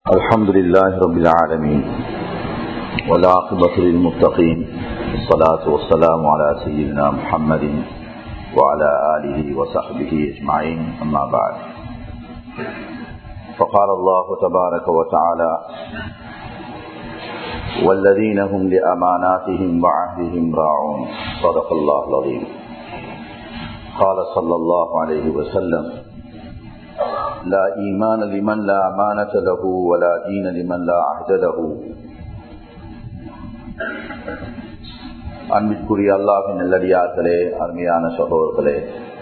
الحمد لله رب العالمين والعاقبة للمتقين الصلاة والسلام على سيدنا محمد وعلى آله وصحبه أجمعين أما بعد فقال الله تبارك وتعالى والذين هم لأماناتهم وعهدهم راعون صدق الله العظيم قال صلى الله عليه وسلم لا إيمان لمن لا أمانة له ولا دين لمن لا عهد له அன்பிற்குரிய அல்லாஹின் நல்லடியார்களே அருமையான சகோதரர்களே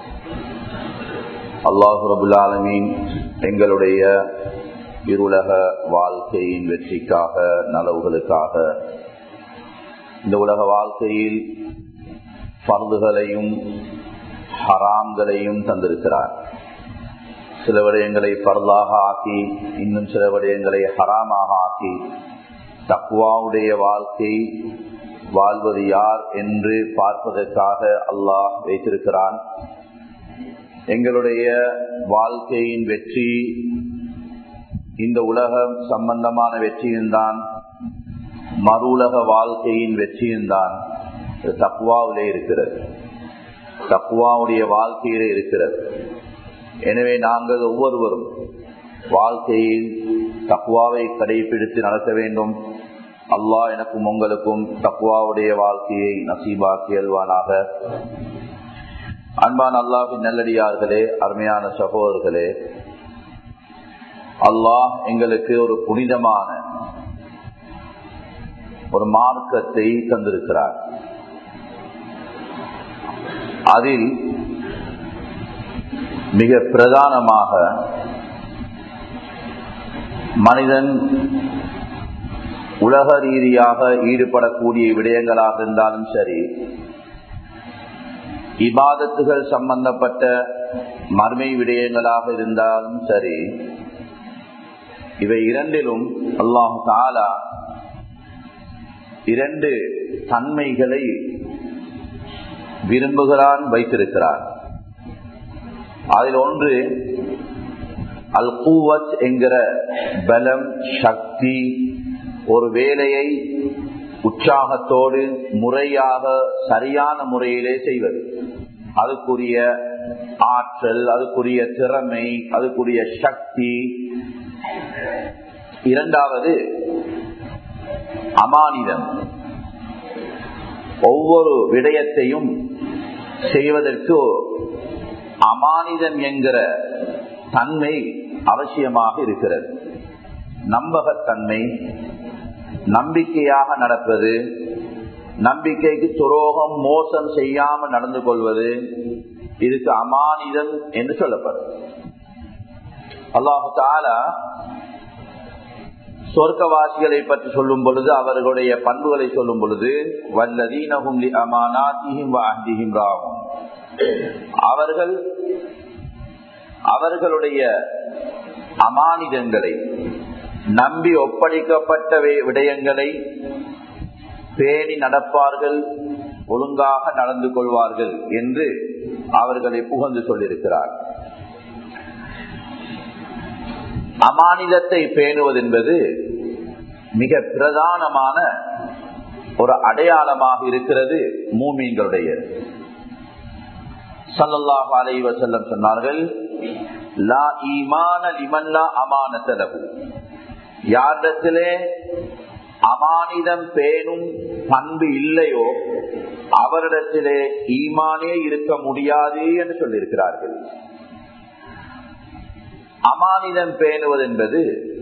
அல்லாஹு ரபுல் ஆலமீன் எங்களுடைய இருளக வாழ்க்கையின் வெற்றிக்காக நலவுகளுக்காக இந்த உலக வாழ்க்கையில் பருதுகளையும் ஹராம்களையும் தந்திருக்கிறார் சில விடயங்களை பரலாக ஆக்கி இன்னும் சில விடயங்களை ஹராமாக ஆக்கி தக்குவாவுடைய வாழ்க்கை வாழ்வது யார் என்று பார்ப்பதற்காக அல்லாஹ் வைத்திருக்கிறான் எங்களுடைய வாழ்க்கையின் வெற்றி இந்த உலகம் சம்பந்தமான வெற்றியும்தான் மறு உலக வாழ்க்கையின் வெற்றியும்தான் தக்குவாவிலே இருக்கிறது தக்குவாவுடைய வாழ்க்கையிலே இருக்கிறது எனவே நாங்கள் ஒவ்வொருவரும் வாழ்க்கையில் தக்குவாவை கடைபிடித்து நடக்க வேண்டும் அல்லாஹ் எனக்கும் உங்களுக்கும் தக்குவாவுடைய வாழ்க்கையை நசீபாக்கி அல்வானாக அன்பான் அல்லாஹின் நல்லடியார்களே அருமையான சகோதரர்களே அல்லாஹ் எங்களுக்கு ஒரு புனிதமான ஒரு மார்க்கத்தை தந்திருக்கிறார் அதில் மிக பிரதானமாக மனிதன் உலக ரீதியாக ஈடுபடக்கூடிய விடயங்களாக இருந்தாலும் சரி இபாதத்துகள் சம்பந்தப்பட்ட மர்மை விடயங்களாக இருந்தாலும் சரி இவை இரண்டிலும் அல்லாஹு தாலா இரண்டு தன்மைகளை விரும்புகிறான் வைத்திருக்கிறான் அதில் ஒன்று அல் கூவத் என்கிற பலம் சக்தி ஒரு வேலையை உற்சாகத்தோடு முறையாக சரியான முறையிலே செய்வது அதுக்குரிய ஆற்றல் அதுக்குரிய திறமை அதுக்குரிய சக்தி இரண்டாவது அமானிதம் ஒவ்வொரு விடயத்தையும் செய்வதற்கு அமானிதம் என்கிற தன்மை அவசியமாக இருக்கிறது நம்பகத்தன்மை நம்பிக்கையாக நடப்பது நம்பிக்கைக்கு துரோகம் மோசம் செய்யாமல் நடந்து கொள்வது இதுக்கு அமானிதம் என்று சொல்லப்படும் அல்லாஹு தாலா சொர்க்கவாசிகளை பற்றி சொல்லும் பொழுது அவர்களுடைய பண்புகளை சொல்லும் பொழுது வல்லதீனகும் அமானாதிஹிம் ராகும் அவர்கள் அவர்களுடைய அமானிதங்களை நம்பி ஒப்படைக்கப்பட்ட விடயங்களை பேணி நடப்பார்கள் ஒழுங்காக நடந்து கொள்வார்கள் என்று அவர்களை புகழ்ந்து சொல்லியிருக்கிறார் அமானிதத்தை பேணுவது என்பது மிக பிரதானமான ஒரு அடையாளமாக இருக்கிறது மூமீன்களுடைய சல்லல்லாஹ் அலை வசல்லம் சொன்னார்கள் லா ஈமான லிமல்லா அமானத்தலகு யாரிடத்திலே அமானிதம் பேணும் பண்பு இல்லையோ அவரிடத்திலே ஈமானே இருக்க முடியாது என்று சொல்லியிருக்கிறார்கள் அமானிதம் பேணுவது என்பது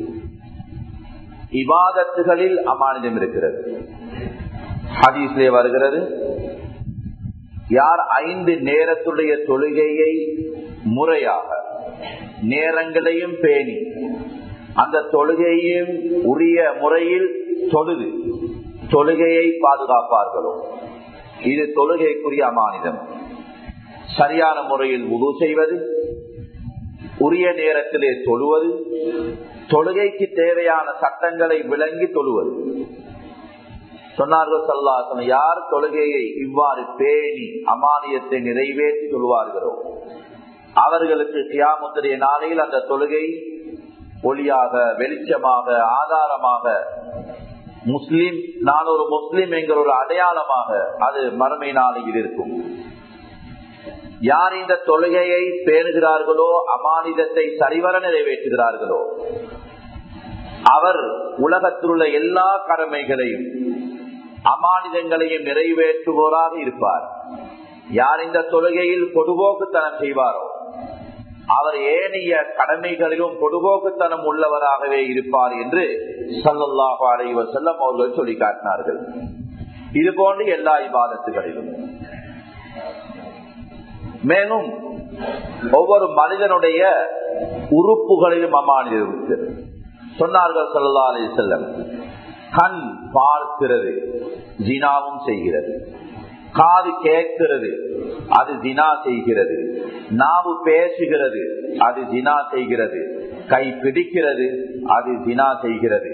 இவாதத்துகளில் அமானிதம் இருக்கிறது ஹதீஸ்லே வருகிறது யார் ஐந்து நேரத்துடைய தொழுகையை முறையாக நேரங்களையும் பேணி அந்த தொழுகையும் உரிய முறையில் தொழுது தொழுகையை பாதுகாப்பார்களோ இது தொழுகைக்குரிய அமானிதம் சரியான முறையில் உது செய்வது உரிய நேரத்திலே தொழுவது தொழுகைக்கு தேவையான சட்டங்களை விளங்கி தொழுவது சொன்னார்கள் சல்லாசன் யார் தொழுகையை இவ்வாறு பேணி அமானியத்தை நிறைவேற்றி சொல்வார்களோ அவர்களுக்கு கியாமுத்திரைய நாளையில் அந்த தொழுகை ஒளியாக வெளிச்சமாக ஆதாரமாக முஸ்லிம் நான் ஒரு முஸ்லிம் என்கிற ஒரு அடையாளமாக அது மறுமை நாளையில் இருக்கும் யார் இந்த தொழுகையை பேணுகிறார்களோ அமானிதத்தை சரிவர நிறைவேற்றுகிறார்களோ அவர் உலகத்தில் உள்ள எல்லா கடமைகளையும் அமானிதங்களையும் நிறைவேற்றுவோராக இருப்பார் யார் இந்த தொழுகையில் பொதுபோக்குத்தனம் செய்வாரோ அவர் ஏனைய கடமைகளிலும் பொதுபோக்குத்தனம் உள்ளவராகவே இருப்பார் என்று சல்லாஹு அலைவ செல்லம் அவர்கள் சொல்லி காட்டினார்கள் இது போன்று எல்லா இபாதத்துகளிலும் மேலும் ஒவ்வொரு மனிதனுடைய உறுப்புகளிலும் அமானிதம் இருக்கிறது சொன்னார்கள் சல்லா அலி செல்லம் கண் பார்க்கிறது ஜினாவும் செய்கிறது காது கேட்கிறது அது தினா செய்கிறது நாவு பேசுகிறது அது தினா செய்கிறது கை பிடிக்கிறது அது தினா செய்கிறது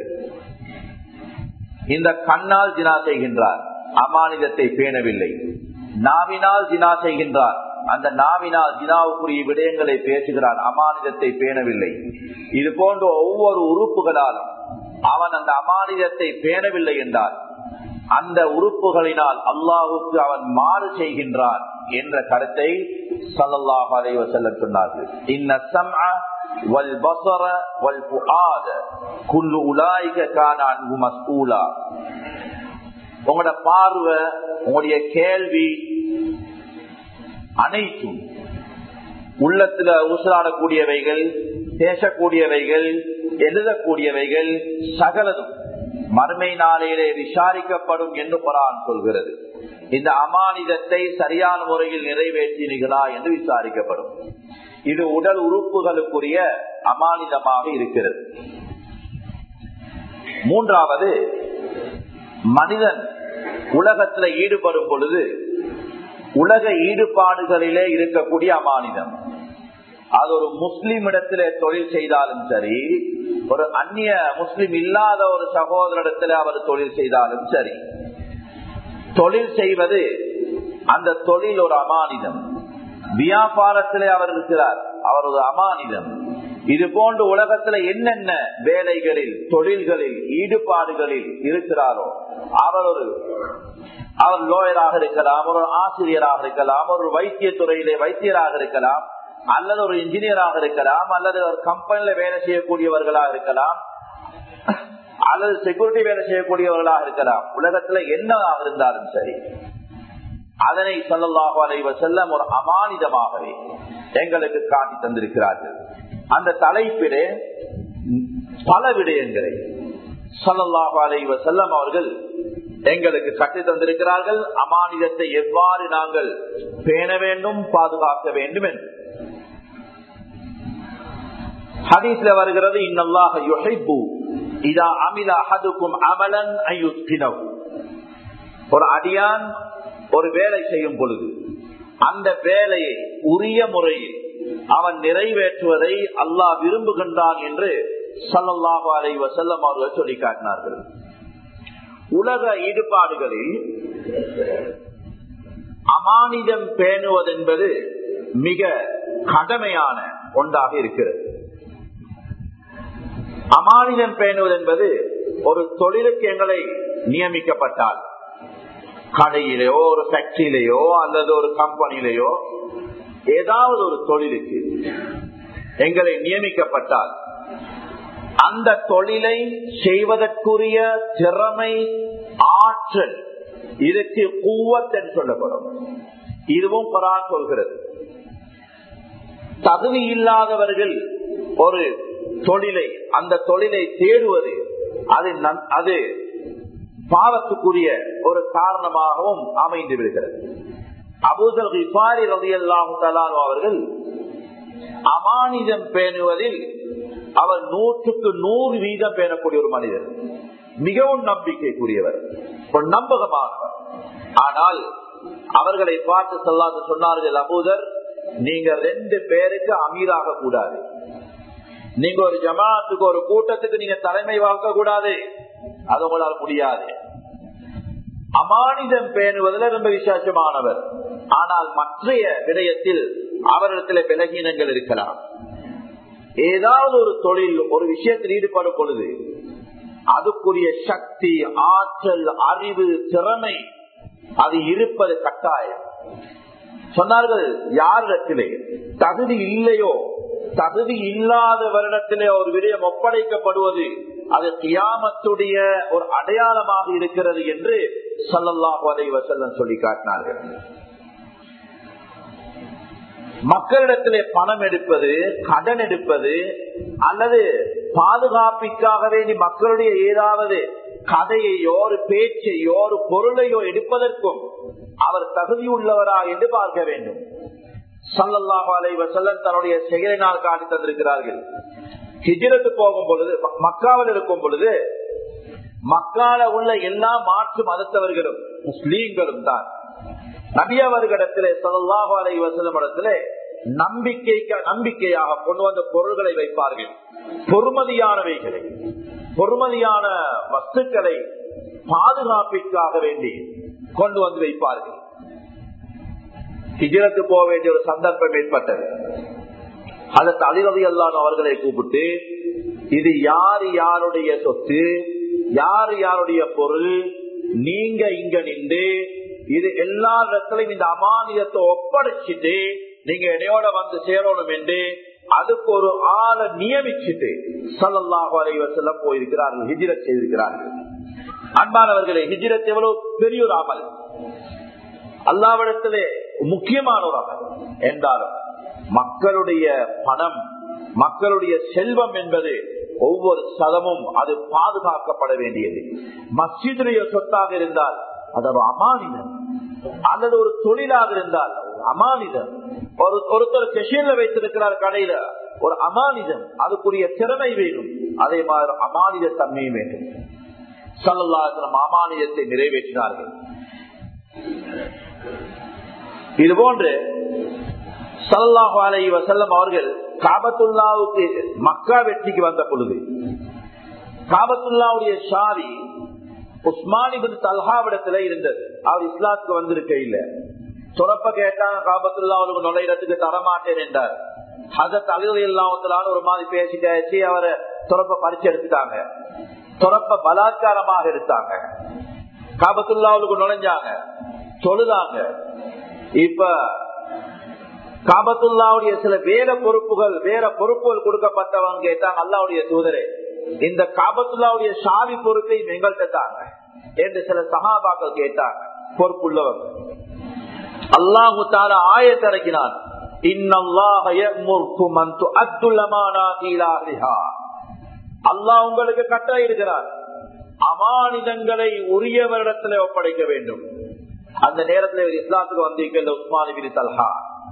இந்த கண்ணால் தினா செய்கின்றார் அமானிதத்தை பேணவில்லை நாவினால் தினா செய்கின்றார் அந்த நாவினால் தினாவுக்குரிய விடயங்களை பேசுகிறான் அமானிதத்தை பேணவில்லை இது போன்ற ஒவ்வொரு உறுப்புகளாலும் அவன் அந்த அமானிதத்தை பேணவில்லை என்றால் அந்த உறுப்புகளினால் அல்லாஹுக்கு அவன் மாறு செய்கின்றான் என்ற கருத்தை சல்லாஹ் அலைவ செல்ல சொன்னார்கள் இன்ன சம்அ வல் பசர வல் புஆத குல்லு உலாயிக கான அன்பு மஸ்ஊலா உங்களோட பார்வை உங்களுடைய கேள்வி அனைத்தும் உள்ளத்துல ஊசலாடக்கூடியவைகள் பேசக்கூடியவைகள் எழுதக்கூடியவைகள் சகலதும் மறுமை நாளையிலே விசாரிக்கப்படும் என்று குரான் சொல்கிறது இந்த அமானிதத்தை சரியான முறையில் நிறைவேற்றினீர்களா என்று விசாரிக்கப்படும் இது உடல் உறுப்புகளுக்குரிய அமானிதமாக இருக்கிறது மூன்றாவது மனிதன் உலகத்துல ஈடுபடும் பொழுது உலக ஈடுபாடுகளிலே இருக்கக்கூடிய அமானிதம் அது ஒரு முஸ்லிம் இடத்திலே தொழில் செய்தாலும் சரி ஒரு அந்நிய முஸ்லிம் இல்லாத ஒரு சகோதரிடத்தில் அவர் தொழில் செய்தாலும் சரி தொழில் செய்வது அந்த தொழில் ஒரு அமானிதம் வியாபாரத்திலே அவர் இருக்கிறார் அவர் ஒரு அமானிதம் இது போன்ற உலகத்துல என்னென்ன வேலைகளில் தொழில்களில் ஈடுபாடுகளில் இருக்கிறாரோ அவர் ஒரு அவர் லோயராக இருக்கலாம் ஒரு ஆசிரியராக இருக்கலாம் ஒரு வைத்திய துறையிலே வைத்தியராக இருக்கலாம் அல்லது ஒரு இன்ஜினியராக இருக்கலாம் அல்லது ஒரு கம்பெனில வேலை செய்யக்கூடியவர்களாக இருக்கலாம் அல்லது செக்யூரிட்டி வேலை செய்யக்கூடியவர்களாக இருக்கலாம் உலகத்துல என்னவாக இருந்தாலும் சரி அதனை சொல்லலாக அலைவ செல்லம் ஒரு அமானிதமாகவே எங்களுக்கு காட்டி தந்திருக்கிறார்கள் அந்த தலைப்பிலே பல விடயங்களை சொல்லலாக அலைவ செல்லம் அவர்கள் எங்களுக்கு கட்டி தந்திருக்கிறார்கள் அமானிதத்தை எவ்வாறு நாங்கள் பேண வேண்டும் பாதுகாக்க வேண்டும் என்று ஹதீஸ்ல வருகிறது இன்னல்லாக யுஹிப்பு இதா அமில அஹதுக்கும் அமலன் அயுத்தினவு ஒரு அடியான் ஒரு வேலை செய்யும் பொழுது அந்த வேலையை உரிய முறையில் அவன் நிறைவேற்றுவதை அல்லாஹ் விரும்புகின்றான் என்று சல்லல்லாஹு அலை வசல்லம் அவர்கள் சொல்லி காட்டினார்கள் உலக ஈடுபாடுகளில் அமானிதம் பேணுவதென்பது மிக கடமையான ஒன்றாக இருக்கிறது அமானிதம் பேணுவது என்பது ஒரு தொழிலுக்கு எங்களை நியமிக்கப்பட்டால் கடையிலேயோ ஒரு ஃபேக்டரியிலேயோ அல்லது ஒரு கம்பெனியிலேயோ ஏதாவது ஒரு தொழிலுக்கு எங்களை நியமிக்கப்பட்டால் அந்த தொழிலை செய்வதற்குரிய திறமை ஆற்றல் இதுக்கு கூவத்தன் சொல்லப்படும் இதுவும் பரான் சொல்கிறது தகுதி இல்லாதவர்கள் ஒரு தொழிலை அந்த தொழிலை தேடுவது அது அது பாவத்துக்குரிய ஒரு காரணமாகவும் அமைந்து விடுகிறது அபூசல் இஃபாரி ரவி அல்லாஹு அவர்கள் அமானிதம் பேணுவதில் அவர் நூற்றுக்கு நூறு வீதம் பேணக்கூடிய ஒரு மனிதர் மிகவும் நம்பிக்கைக்குரியவர் ஒரு நம்பகமானவர் ஆனால் அவர்களை பார்த்து சொல்லாது சொன்னார்கள் அபூதர் நீங்க ரெண்டு பேருக்கு அமீராக கூடாது நீங்க ஒரு ஜமாத்துக்கு ஒரு கூட்டத்துக்கு நீங்க தலைமை வாங்க கூடாது அது உங்களால் முடியாது அமானிதம் பேணுவதில் ரொம்ப விசேஷமானவர் ஆனால் மற்றைய விடயத்தில் அவரிடத்தில் விலகீனங்கள் இருக்கலாம் ஏதாவது ஒரு தொழில் ஒரு விஷயத்தில் ஈடுபடும் பொழுது அதுக்குரிய சக்தி ஆற்றல் அறிவு திறமை அது இருப்பது கட்டாயம் சொன்னார்கள் யாரிடத்திலே தகுதி இல்லையோ தகுதி இல்லாத வருடத்திலே ஒரு விடயம் ஒப்படைக்கப்படுவது அது கியாமத்துடைய ஒரு அடையாளமாக இருக்கிறது என்று சல்லல்லாஹு அலைஹி வஸல்லம் சொல்லி காட்டினார்கள் மக்களிடத்திலே பணம் எடுப்பது கடன் எடுப்பது அல்லது பாதுகாப்பிற்காக வேண்டி மக்களுடைய ஏதாவது கதையையோ ஒரு பேச்சையோ ஒரு பொருளையோ எடுப்பதற்கும் அவர் தகுதியுள்ளவரா என்று பார்க்க வேண்டும் சல்லல்லாஹு அலைஹி வஸல்லம் தன்னுடைய செயலினால் காட்டி தந்திருக்கிறார்கள் ஹிஜ்ரத்து போகும் பொழுது மக்காவில் இருக்கும் பொழுது மக்கால உள்ள எல்லா மாற்று மதத்தவர்களும் முஸ்லீம்களும் தான் நபி அவர்களிடத்திலே சல்லாஹு அலை வசலம் இடத்திலே நம்பிக்கைக்கு நம்பிக்கையாக கொண்டு வந்த பொருள்களை வைப்பார்கள் பொறுமதியானவைகளை பொறுமதியான வஸ்துக்களை பாதுகாப்பிற்காக வேண்டி கொண்டு வந்து வைப்பார்கள் ஹிஜரத்து போக வேண்டிய ஒரு சந்தர்ப்பம் ஏற்பட்டது அதற்கு அலிரதி அல்லாத அவர்களை கூப்பிட்டு இது யார் யாருடைய சொத்து யார் யாருடைய பொருள் நீங்க இங்க நின்று இது எல்லா இடத்திலையும் இந்த அமானியத்தை ஒப்படைச்சிட்டு நீங்க இடையோட வந்து சேரணும் என்று அதுக்கு ஒரு ஆளை நியமிச்சுட்டு சல்லாஹு அலைவசல்ல போயிருக்கிறார்கள் ஹிஜிரத் செய்திருக்கிறார்கள் அன்பானவர்களே ஹிஜிரத் எவ்வளவு பெரிய ஒரு அமல் அல்லாவிடத்திலே முக்கியமான ஒரு அமல் என்றாலும் மக்களுடைய பணம் மக்களுடைய செல்வம் என்பது ஒவ்வொரு சதமும் அது பாதுகாக்கப்பட வேண்டியது மஸ்ஜிதுடைய சொத்தாக இருந்தால் அது ஒரு அமானிதம் அல்லது ஒரு தொழிலாக இருந்தால் அமானிதம் ஒரு ஒருத்தர் செஷன்ல வைத்திருக்கிறார் கடையில ஒரு அமானிதம் அதுக்குரிய திறமை வேணும் அதே மாதிரி அமானித தன்மையும் வேண்டும் சல்லாசனம் அமானிதத்தை நிறைவேற்றினார்கள் இது போன்று சல்லாஹு அலை வசல்லம் அவர்கள் காபத்துல்லாவுக்கு மக்கா வெற்றிக்கு வந்த பொழுது காபத்துல்லாவுடைய ஷாரி உஸ்மானிபின் தல்ஹாவிடத்துல இருந்தது அவர் இஸ்லாத்துக்கு வந்திருக்க இல்ல சொரப்ப கேட்டாங்க காபத்துல்லா அவருக்கு நுழையிடத்துக்கு தரமாட்டேன் என்றார் ஹசத் அலிரதி இல்லாமத்திலான ஒரு மாதிரி பேசிட்டாச்சு அவரை துறப்ப பறிச்சு எடுத்துட்டாங்க துறப்ப பலாத்காரமாக எடுத்தாங்க காபத்துல்லாவுக்கு நுழைஞ்சாங்க தொழுதாங்க இப்ப காபத்துல்லாவுடைய சில வேற பொறுப்புகள் வேற பொறுப்புகள் கொடுக்கப்பட்டவங்க கேட்டாங்க அல்லாவுடைய தூதரே இந்த காபத்துல்லாவுடைய சாவி பொறுப்பை எங்கள்கிட்ட தாங்க என்று சில சகாபாக்கள் கேட்டாங்க பொறுப்புள்ளவங்க அல்லாஹு தால ஆயத்திறக்கினான் அல்லாஹ் உங்களுக்கு கட்டளை இருக்கிறார் அமானிதங்களை உரியவரிடத்துல ஒப்படைக்க வேண்டும் அந்த நேரத்தில் இஸ்லாத்துக்கு வந்திருக்கின்ற உஸ்மான் பின் தல்ஹா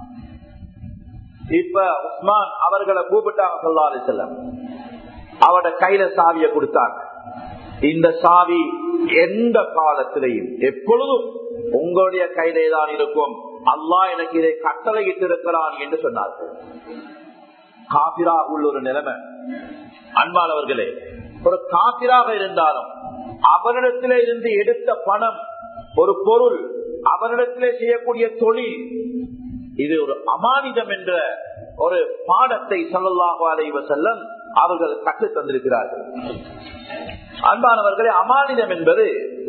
இப்ப உஸ்மான் அவர்களை கூப்பிட்டாங்க சொல்லா அலி செல்லம் அவட கையில சாவிய கொடுத்தாங்க இந்த சாவி எந்த காலத்திலையும் எப்பொழுதும் உங்களுடைய கையிலே தான் இருக்கும் அல்லாஹ் எனக்கு இதை கட்டளையிட்டு இருக்கிறான் என்று சொன்னார்கள் காபிரா உள்ள ஒரு நிலைமை அன்பானவர்களே ஒரு காபிராக இருந்தாலும் அவரிடத்திலே இருந்து எடுத்த பணம் ஒரு பொருள் அவரிடத்திலே செய்யக்கூடிய தொழில் இது ஒரு அமானிதம் என்ற ஒரு பாடத்தை சொல்லலாக அலைவ செல்லம் அவர்கள் கற்று தந்திருக்கிறார்கள் அன்பானவர்களே அமானிதம் என்பது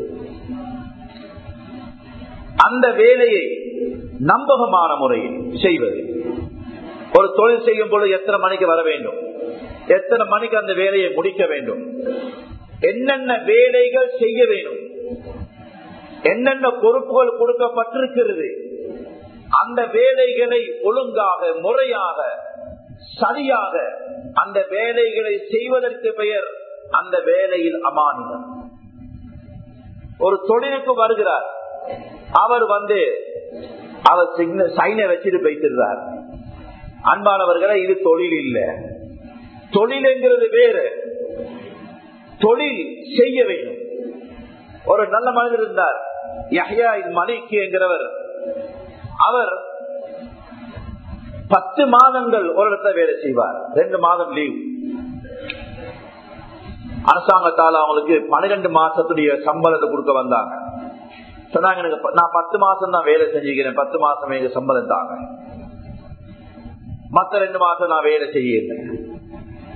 அந்த வேலையை நம்பகமான முறையில் செய்வது ஒரு தொழில் செய்யும் பொழுது எத்தனை மணிக்கு வர வேண்டும் எத்தனை மணிக்கு அந்த வேலையை முடிக்க வேண்டும் என்னென்ன வேலைகள் செய்ய வேண்டும் என்னென்ன பொறுப்புகள் கொடுக்கப்பட்டிருக்கிறது அந்த வேலைகளை ஒழுங்காக முறையாக சரியாக அந்த வேலைகளை செய்வதற்கு பெயர் அந்த வேலையில் அமானிதம் ஒரு தொழிலுக்கு வருகிறார் அவர் வந்து அவர் சைனை வச்சுட்டு வைத்திருந்தார் அன்பானவர்களை இது தொழில் இல்ல தொழில் என்கிறது வேறு தொழில் செய்ய வேண்டும் ஒரு நல்ல மனிதர் இருந்தார் யஹ்யா மணிக்கு என்கிறவர் அவர் பத்து மாதங்கள் ஒரு இடத்துல வேலை செய்வார் ரெண்டு மாதம் லீவ் அரசாங்கத்தால் அவங்களுக்கு பன்னிரெண்டு மாசத்துடைய சம்பளத்தை கொடுக்க வந்தாங்க சொன்னாங்க எனக்கு நான் பத்து மாசம் தான் வேலை செஞ்சுக்கிறேன் பத்து மாசம் எங்க சம்பளம் தாங்க மத்த ரெண்டு மாசம் நான் வேலை செய்ய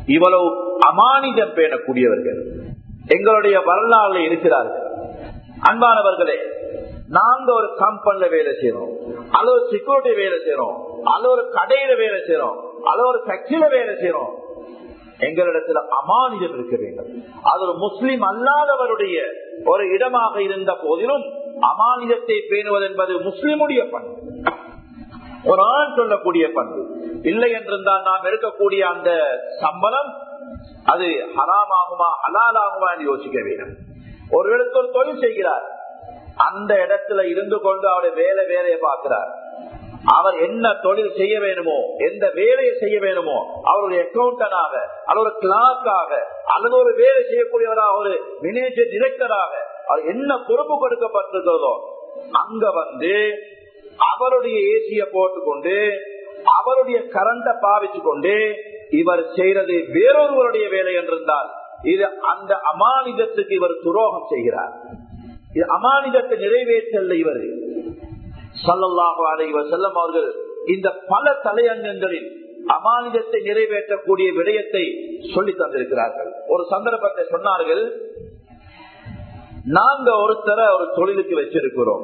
இவ்வளவு அமானிதம் பேணக்கூடியவர்கள் எங்களுடைய வரலாறுல இருக்கிறார்கள் அன்பானவர்களே நாங்க ஒரு கம்பெனில வேலை செய்யறோம் அல்ல ஒரு செக்யூரிட்டி வேலை செய்யறோம் அல்ல ஒரு கடையில வேலை செய்யறோம் அல்ல ஒரு ஃபேக்டரியில வேலை செய்யறோம் எங்களிடத்துல அமானிதம் இருக்க வேண்டும் அது ஒரு முஸ்லிம் அல்லாதவருடைய ஒரு இடமாக இருந்த போதிலும் அமானிதத்தை பேணுவது என்பது முஸ்லிமுடைய பண்பு ஒரு ஆண் சொல்லக்கூடிய பண்பு இல்லை என்றிருந்தால் நாம் எடுக்கக்கூடிய அந்த சம்பளம் அது ஹராமாகுமா ஹலாலாகுமா என்று யோசிக்க வேண்டும் ஒருவருக்கு ஒரு தொழில் செய்கிறார் அந்த இடத்துல இருந்து கொண்டு அவருடைய வேலை வேலையை பார்க்கிறார் அவர் என்ன தொழில் செய்ய வேணுமோ எந்த வேலையை செய்ய வேணுமோ அவருடைய அக்கௌண்டனாக அல்லது ஒரு கிளாக்காக அல்லது ஒரு வேலை செய்யக்கூடியவராக ஒரு மேனேஜர் டிரெக்டராக அவர் என்ன பொறுப்பு கொடுக்கப்பட்டிருக்கிறதோ அங்க வந்து அவருடைய ஏசிய போட்டுக்கொண்டு அவருடைய கரண்ட பாவிச்சு கொண்டு இவர் செய்யறது வேறொருவருடைய வேலை என்றிருந்தால் இது அந்த அமானிதத்துக்கு இவர் துரோகம் செய்கிறார் இது அமானிதத்தை நிறைவேற்றல்ல இவர் சல்லல்லாஹு அலைவ செல்லம் அவர்கள் இந்த பல தலையங்கங்களில் அமானிதத்தை நிறைவேற்றக்கூடிய விடயத்தை சொல்லி தந்திருக்கிறார்கள் ஒரு சந்தர்ப்பத்தை சொன்னார்கள் நாங்க ஒருத்தர ஒரு தொழிலுக்கு வச்சிருக்கிறோம்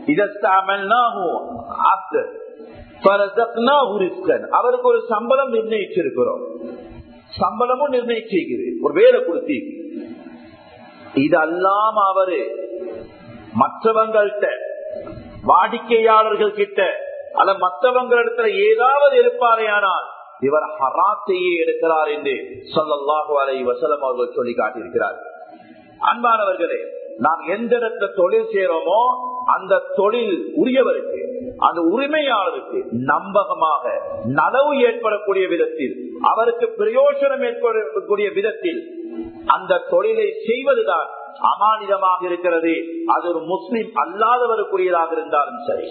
அவருக்கு ஒரு சம்பளம் நிர்ணயிச்சிருக்கிறோம் சம்பளமும் நிர்ணயிச்சிருக்குது ஒரு வேலை கொடுத்தி இது அல்லாம அவரு மற்றவங்கள்ட்ட வாடிக்கையாளர்கள் கிட்ட அல்ல மற்றவங்களிடத்துல ஏதாவது இருப்பாரையானால் இவர் ஹராத்தையே எடுக்கிறார் என்று சொல்லல்லாஹு அலை வசலம் அவர்கள் சொல்லி காட்டியிருக்கிறார் அன்பானவர்களே நாம் எந்த இடத்துல தொழில் செய்யறோமோ அந்த தொழில் உரியவருக்கு அந்த உரிமையாளருக்கு நம்பகமாக நனவு ஏற்படக்கூடிய விதத்தில் அவருக்கு பிரயோஜனம் ஏற்படக்கூடிய விதத்தில் அந்த தொழிலை செய்வதுதான் அமானிதமாக இருக்கிறது அது ஒரு முஸ்லிம் அல்லாதவருக்குரியதாக இருந்தாலும் சரி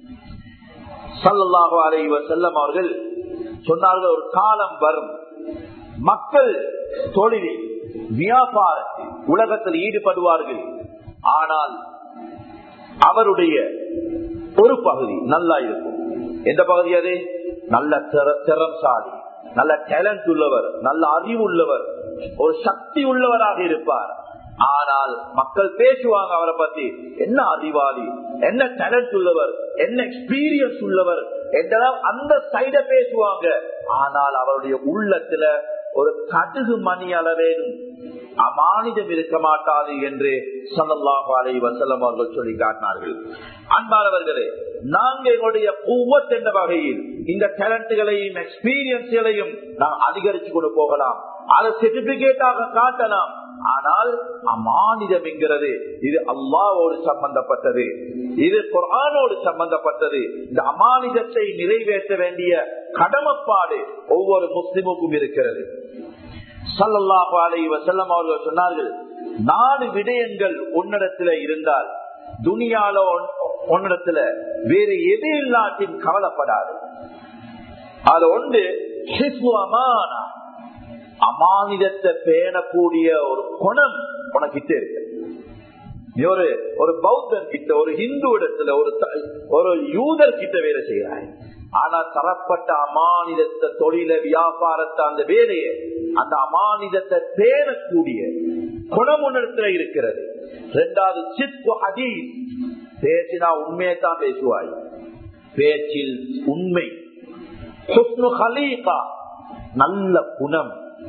சல்லாஹு அலைவ செல்லம் அவர்கள் சொன்னார்கள் ஒரு காலம் வரும் மக்கள் தொழிலில் வியாபாரத்தில் உலகத்தில் ஈடுபடுவார்கள் ஆனால் அவருடைய ஒரு பகுதி நல்லா இருக்கும் எந்த பகுதி அது நல்ல திறம்சாலி நல்ல டேலண்ட் உள்ளவர் நல்ல அறிவு உள்ளவர் ஒரு சக்தி உள்ளவராக இருப்பார் ஆனால் மக்கள் பேசுவாங்க அவரை பத்தி என்ன அறிவாளி என்ன டேலண்ட் உள்ளவர் என்ன எக்ஸ்பீரியன்ஸ் உள்ளவர் என்றெல்லாம் அந்த சைட பேசுவாங்க ஆனால் அவருடைய உள்ளத்துல ஒரு கடுகு மணி அளவேனும் அமானிதம் இருக்க மாட்டாது என்று சல்லாஹு அலை வசலம் அவர்கள் சொல்லி காட்டினார்கள் அன்பானவர்களே நாங்க எங்களுடைய ஒவ்வொரு என்ற வகையில் இந்த டேலண்ட்களையும் எக்ஸ்பீரியன்ஸ்களையும் நாம் அதிகரிச்சு கொண்டு போகலாம் அதை சர்டிபிகேட்டாக காட்டலாம் ஆனால் அமானிதம் என்கிறது இது அல்லாவோடு சம்பந்தப்பட்டது இது குரானோடு சம்பந்தப்பட்டது இந்த அமானிதத்தை நிறைவேற்ற வேண்டிய கடமைப்பாடு ஒவ்வொரு முஸ்லிமுக்கும் இருக்கிறது சல்லல்லாஹு அலை வசல்லம் அவர்கள் சொன்னார்கள் நாலு விடயங்கள் உன்னிடத்துல இருந்தால் துனியால உன்னிடத்துல வேறு எது இல்லாட்டின் கவலைப்படாது அது ஒன்று அமானிதத்தை பேணக்கூடிய ஒரு குணம் உனக்கிட்ட இருக்கு நீ ஒரு ஒரு பௌத்தன் கிட்ட ஒரு ஹிந்து இடத்துல ஒரு ஒரு யூதர் கிட்ட வேலை செய்கிறாய் ஆனா தரப்பட்ட அமானிதத்தை தொழில வியாபாரத்தை அந்த வேலையை அந்த அமானிதத்தை பேணக்கூடிய குணம் ஒன்றிடத்துல இருக்கிறது ரெண்டாவது சித்து ஹதீஸ் பேசினா உண்மையை தான் பேசுவாய் பேச்சில் உண்மை நல்ல குணம்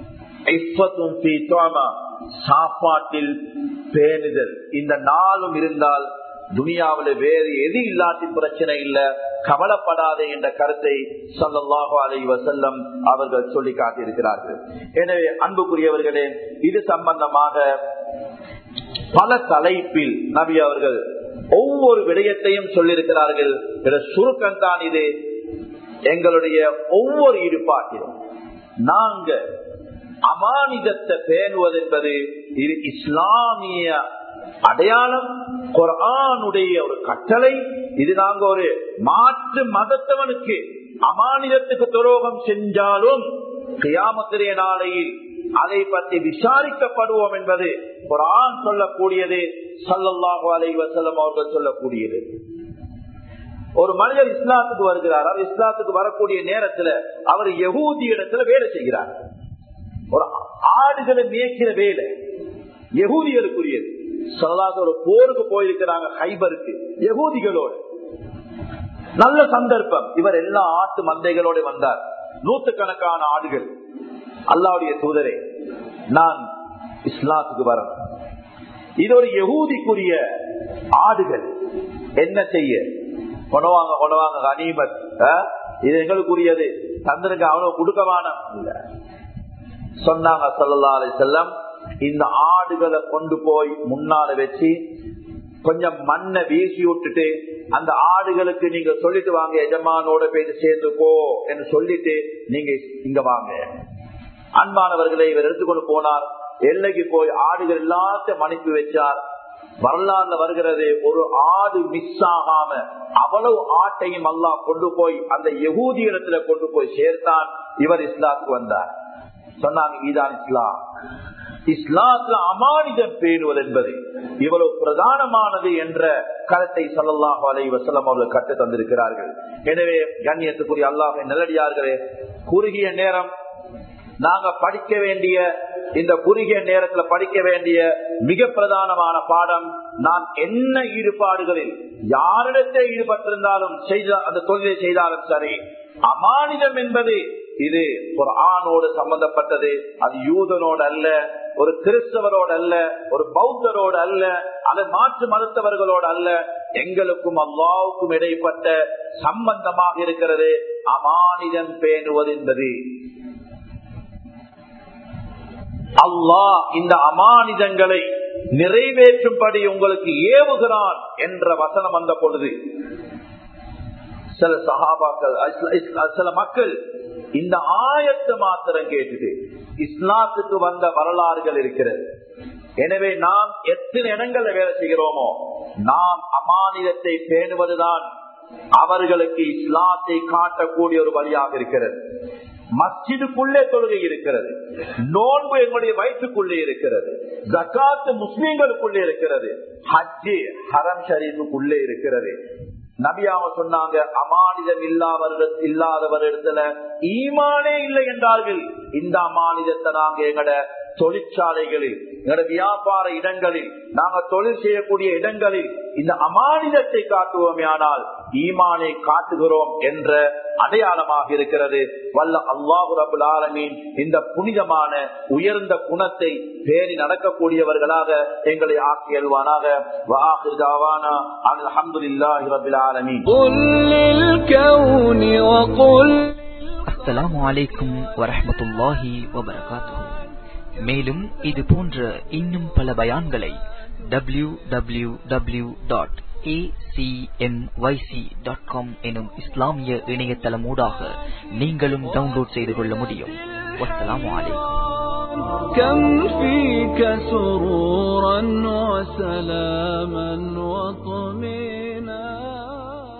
சாப்பாட்டில் பேணுதல் இந்த நாளும் இருந்தால் துனியாவில வேறு எது இல்லாத பிரச்சனை இல்ல கவலைப்படாதே என்ற கருத்தை சொல்லல்லாஹோ அலை வசல்லம் அவர்கள் சொல்லி காட்டியிருக்கிறார்கள் எனவே அன்புக்குரியவர்களே இது சம்பந்தமாக பல தலைப்பில் நபி அவர்கள் ஒவ்வொரு விடயத்தையும் சொல்லியிருக்கிறார்கள் சுருக்கம் தான் இது எங்களுடைய ஒவ்வொரு ஈடுபாட்டிலும் நாங்க அமானிதத்தை பேணுவது என்பது இது இஸ்லாமிய அடையாளம் குரானுடைய ஒரு கட்டளை இது நாங்க ஒரு மாற்று மதத்தவனுக்கு அமானிதத்துக்கு துரோகம் செஞ்சாலும் கியாமத்திரிய நாளையில் அதை பற்றி விசாரிக்கப்படுவோம் என்பது குரான் சொல்லக்கூடியது சல்லல்லாஹு அலை வசல்லம் அவர்கள் சொல்லக்கூடியது ஒரு மனிதர் இஸ்லாத்துக்கு வருகிறார் அவர் இஸ்லாத்துக்கு வரக்கூடிய நேரத்துல அவர் யகூதி இடத்துல வேலை செய்கிறார் ஒரு ஆடுகளை மேய்க்கிற வேலை யகூதிகளுக்குரியது சொல்லலாத ஒரு போருக்கு போயிருக்கிறாங்க ஹைபருக்கு யகூதிகளோடு நல்ல சந்தர்ப்பம் இவர் எல்லா ஆட்டு மந்தைகளோடு வந்தார் நூத்துக்கணக்கான ஆடுகள் அல்லாவுடைய தூதரே நான் இஸ்லாத்துக்கு வரேன் இது ஒரு யகூதிக்குரிய ஆடுகள் என்ன செய்ய கொணவாங்க கொணவாங்க கனிமத் இது எங்களுக்குரியது தந்திரங்க அவனுக்கு கொடுக்கவான இல்ல சொன்னாங்க சொல்லலா அலை செல்லம் இந்த ஆடுகளை கொண்டு போய் முன்னால வச்சு கொஞ்சம் மண்ணை வீசி விட்டுட்டு அந்த ஆடுகளுக்கு நீங்க சொல்லிட்டு வாங்க எஜமானோட போயிட்டு சேர்ந்து போ என்று சொல்லிட்டு நீங்க இங்க வாங்க அன்பானவர்களை இவர் எடுத்துக்கொண்டு போனார் எல்லைக்கு போய் ஆடுகள் எல்லாத்தையும் அனுப்பி வச்சார் வரலாறுல வருகிறது ஒரு ஆடு மிஸ் ஆகாம அவ்வளவு ஆட்டையும் அல்லா கொண்டு போய் அந்த யகூதி இடத்துல கொண்டு போய் சேர்த்தான் இவர் இஸ்லாத்துக்கு வந்தார் சொன்னாங்க இதுதான் இஸ்லாம் இஸ்லாத்துல அமானிதம் பேணுவது என்பது இவ்வளவு பிரதானமானது என்ற கருத்தை சல்லாஹு அலை வசலம் அவர்கள் கற்று தந்திருக்கிறார்கள் எனவே கண்ணியத்துக்குரிய அல்லாஹ் நல்லடியார்களே குறுகிய நேரம் நாங்க படிக்க வேண்டிய இந்த குறுகிய நேரத்துல படிக்க வேண்டிய மிக பிரதானமான பாடம் நான் என்ன ஈடுபாடுகளில் யாரிடத்தை ஈடுபட்டிருந்தாலும் செய்த அந்த தொழிலை செய்தாலும் சரி அமானிதம் என்பது இது ஒரு ஆணோடு சம்பந்தப்பட்டது அது யூதனோடு அல்ல ஒரு கிறிஸ்தவரோடு அல்ல ஒரு பௌத்தரோடு அல்ல அது மாற்று மதத்தவர்களோடு அல்ல எங்களுக்கும் அல்லாவுக்கும் இடைப்பட்ட சம்பந்தமாக இருக்கிறது அமானிதம் பேணுவது என்பது அல்லாஹ் இந்த அமானிதங்களை நிறைவேற்றும்படி உங்களுக்கு ஏவுகிறான் என்ற வசனம் வந்த பொழுது சில சகாபாக்கள் சில மக்கள் இந்த ஆயத்தை மாத்திரம் கேட்டுட்டு இஸ்லாத்துக்கு வந்த வரலாறுகள் இருக்கிறது எனவே நாம் எத்தனை இடங்கள்ல வேலை செய்கிறோமோ நாம் அமானிதத்தை பேணுவதுதான் அவர்களுக்கு இஸ்லாத்தை காட்டக்கூடிய ஒரு வழியாக இருக்கிறது மஸ்ஜிதுக்குள்ளே தொழுகை இருக்கிறது நோன்பு எங்களுடைய வயிற்றுக்குள்ளே இருக்கிறது ஜக்காத்து முஸ்லீம்களுக்குள்ளே இருக்கிறது ஹஜ்ஜி ஹரம் ஷரீஃபுக்குள்ளே இருக்கிறது நபியாவ சொன்னாங்க அமானிதம் இல்லாதவர்கள் இல்லாதவரிடத்துல ஈமானே இல்லை என்றார்கள் இந்த அமானிதத்தை நாங்க எங்கட தொழிற்சாலைகளில் எங்கட வியாபார இடங்களில் நாங்க தொழில் செய்யக்கூடிய இடங்களில் இந்த அமானிதத்தை காட்டுவோமே ஆனால் ஈமானை காட்டுகிறோம் என்ற அடையாளமாக இருக்கிறது வல்ல அல்லாஹு ரபுல் ஆலமீன் இந்த புனிதமான உயர்ந்த குணத்தை பேணி நடக்கக்கூடியவர்களாக எங்களை ஆக்கி எழுவானாக அல்ஹம்துலில்லாஹி ரபில் ஆலமீன் அஸ்ஸலாமு அலைக்கும் வரஹ்மத்துல்லாஹி வபரகாத்துஹு மேலும் இது போன்ற இன்னும் பல பயான்களை W W W dot acmyc.com எனும் இஸ்லாமிய இணையதளம் ஊடாக நீங்களும் டவுன்லோட் செய்து கொள்ள முடியும் வஸ்ஸலாமு அலைக்கும் كم فيك سرورا وسلاما وطهورا